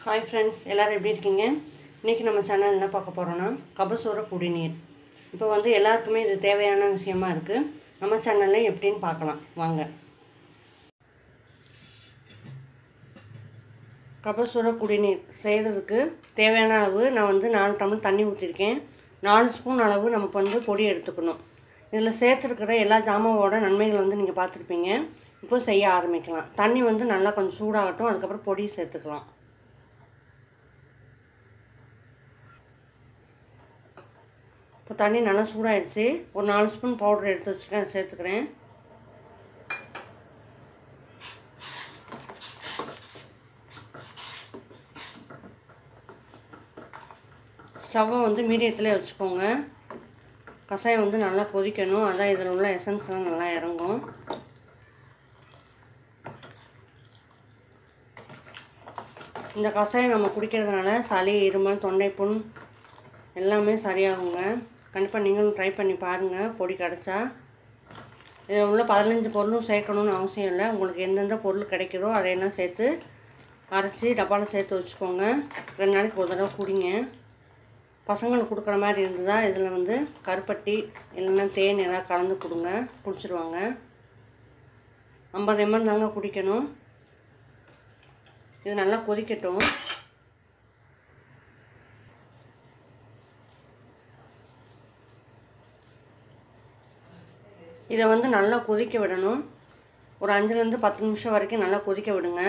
hi friends எல்லோரும் எப்படி இருக்கீங்க இன்றைக்கி நம்ம சேனல் என்ன பார்க்க போகிறோன்னா கபசூர குடிநீர் இப்போ வந்து எல்லாருக்குமே இது தேவையான விஷயமா இருக்குது நம்ம சேனலில் எப்படின்னு பார்க்கலாம் வாங்க கபசூர குடிநீர் செய்கிறதுக்கு தேவையான அளவு நான் வந்து நாலு டம்ளர் தண்ணி ஊற்றிருக்கேன் நாலு ஸ்பூன் அளவு நமக்கு வந்து பொடி எடுத்துக்கணும் இதில் சேர்த்துருக்கிற எல்லா ஜாமாவோட நன்மைகள் வந்து நீங்கள் பார்த்துருப்பீங்க இப்போ செய்ய ஆரம்பிக்கலாம் தண்ணி வந்து நல்லா கொஞ்சம் சூடாகட்டும் அதுக்கப்புறம் பொடி சேர்த்துக்கலாம் இப்போ தண்ணி நல்லா சூடாயிடுச்சு ஒரு நாலு ஸ்பூன் பவுடர் எடுத்து வச்சுருக்கேன் அதை சேர்த்துக்கிறேன் ஸ்டவ்வை வந்து மீடியத்தில் வச்சுக்கோங்க கஷாயம் வந்து நல்லா கொதிக்கணும் அதான் இதில் உள்ள எசன்ஸ்லாம் நல்லா இறங்கும் இந்த கஷாயம் நம்ம குடிக்கிறதுனால சளி இருமல் தொண்டைப்புண் எல்லாமே சரியாகுங்க கண்டிப்பாக நீங்களும் ட்ரை பண்ணி பாருங்கள் பொடி கிடச்சா இதில் உள்ள பதினஞ்சு பொருளும் சேர்க்கணுன்னு அவசியம் இல்லை உங்களுக்கு எந்தெந்த பொருள் கிடைக்குதோ அதையெல்லாம் சேர்த்து அரைச்சி டப்பாவில் சேர்த்து வச்சுக்கோங்க ரெண்டு நாளைக்கு ஒரு தடவை குடிங்க பசங்களுக்கு கொடுக்குற மாதிரி இருந்ததா இதில் வந்து கருப்பட்டி இல்லைன்னா தேன் ஏதாவது கலந்து கொடுங்க குடிச்சிருவாங்க ஐம்பது எம்எல் தாங்க குடிக்கணும் இது நல்லா கொதிக்கட்டும் இதை வந்து நல்லா கொதிக்க விடணும் ஒரு அஞ்சுலேருந்து பத்து நிமிஷம் வரைக்கும் நல்லா கொதிக்க விடுங்க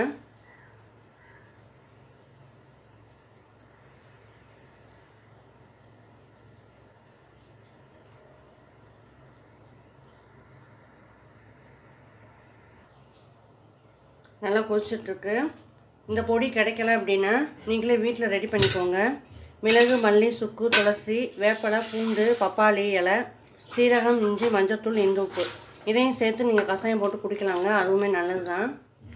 நல்லா கொதிச்சிட்ருக்கு இந்த பொடி கிடைக்கல அப்படின்னா நீங்களே வீட்டில் ரெடி பண்ணிக்கோங்க மிளகு மல்லி சுக்கு துளசி வேப்பலை பூண்டு பப்பாளி இலை சீரகம் இஞ்சி மஞ்சத்தூள் இந்து உப்பு இதையும் சேர்த்து நீங்கள் கஷாயம் போட்டு குடிக்கலாங்க அதுவுமே நல்லது தான்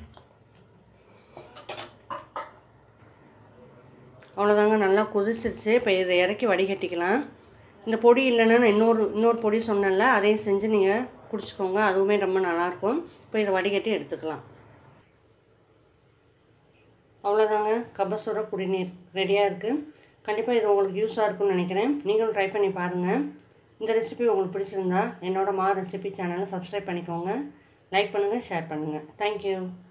அவ்வளோதாங்க நல்லா கொதிச்சிருச்சு இப்போ இதை இறக்கி வடிகட்டிக்கலாம் இந்த பொடி இல்லைன்னா நான் இன்னொரு இன்னொரு பொடி சொன்னேன்ல அதையும் செஞ்சு நீங்கள் குடிச்சிக்கோங்க அதுவுமே ரொம்ப நல்லாயிருக்கும் இப்போ இதை வடிகட்டி எடுத்துக்கலாம் அவ்வளோதாங்க கபசுர குடிநீர் ரெடியாக இருக்குது கண்டிப்பாக இது உங்களுக்கு யூஸாக இருக்கும்னு நினைக்கிறேன் நீங்களும் ட்ரை பண்ணி பாருங்கள் இந்த ரெசிபி உங்களுக்கு பிடிச்சிருந்தா என்னோட மா ரெசிபி சேனலை சப்ஸ்கிரைப் பண்ணிக்கோங்க லைக் பண்ணுங்கள் ஷேர் பண்ணுங்கள் தேங்க்யூ